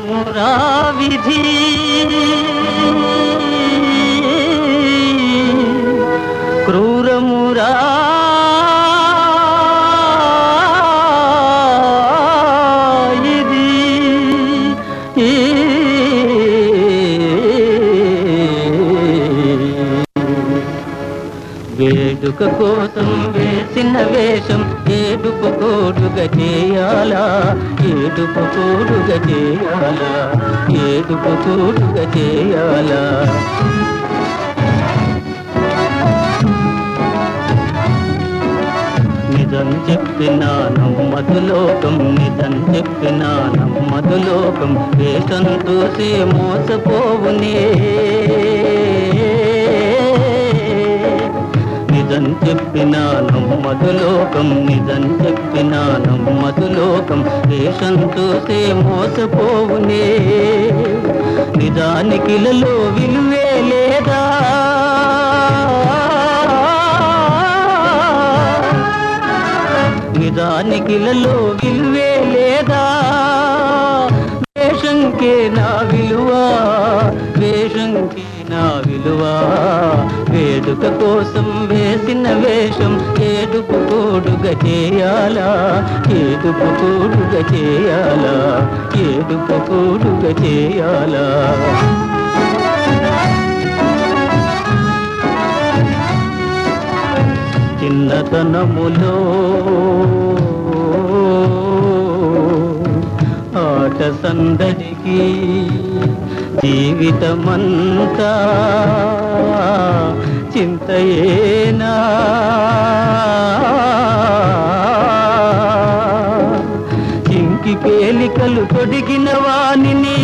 క్రూరమురా విధి క్రూరమురా ఇది వేడుక కోసం వేసిన వేషం ఏడుపు కోడుగా చేయాలా ఏడుపు కోడుగా చేయాలా ఏడుపు కోడుగా చేయాలా నిజం చెప్పిన నమ్మదు లోకం నిజం చెప్పిన నమ్మదు లోకం వేషం చూసి మోసపోవునే నిజం చెప్పిన నమ్మదు లోకం నిజం చెప్పిన నమ్మదు లోకం వేషం చూసి మోసపోవునే నిజానికి లలో విలువే లేదా నిజానికి లలో విలువే లేదా వేషంకే నా విలువ వేషంకే నా విలువ వేడుక కోసం వేసిన వేషం ఏడుపు కోడుగా చేయాలా ఏడుపు కోడుగా చేయాలా ఏడుపు కోడుగా చేయాలా చిన్నతనములో ఆట సందడికి జీవితమంతా చింతయేనా చింకి పేలికలు తొడిగిన వాణిని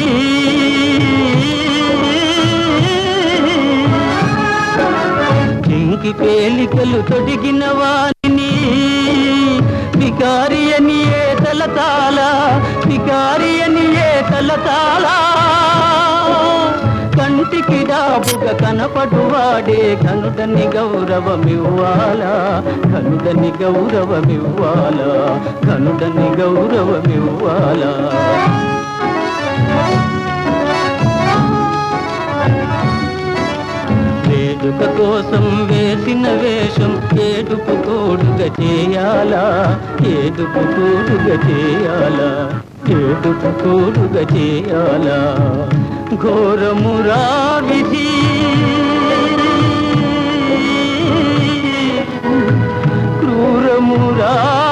చింకి పేలికలు తొడిగిన వాణిని బికారి అని ఏ తలతాల బికారి అని ఏ తలతాల కంటికి డాబుగా కనపడువాడే కనుడని గౌరవమివ్వాలా కనుడని గౌరవమివ్వాలా కనుడని గౌరవమివ్వాలా వేడుక కోసం వేసిన వేషం ఏడుపు కోడుగా చేయాలా ఏడుపు కోడుగా చేయాలా ఏడుపు కోడుగా చేయాలా ఘోరమురా విధి క్రూరమురా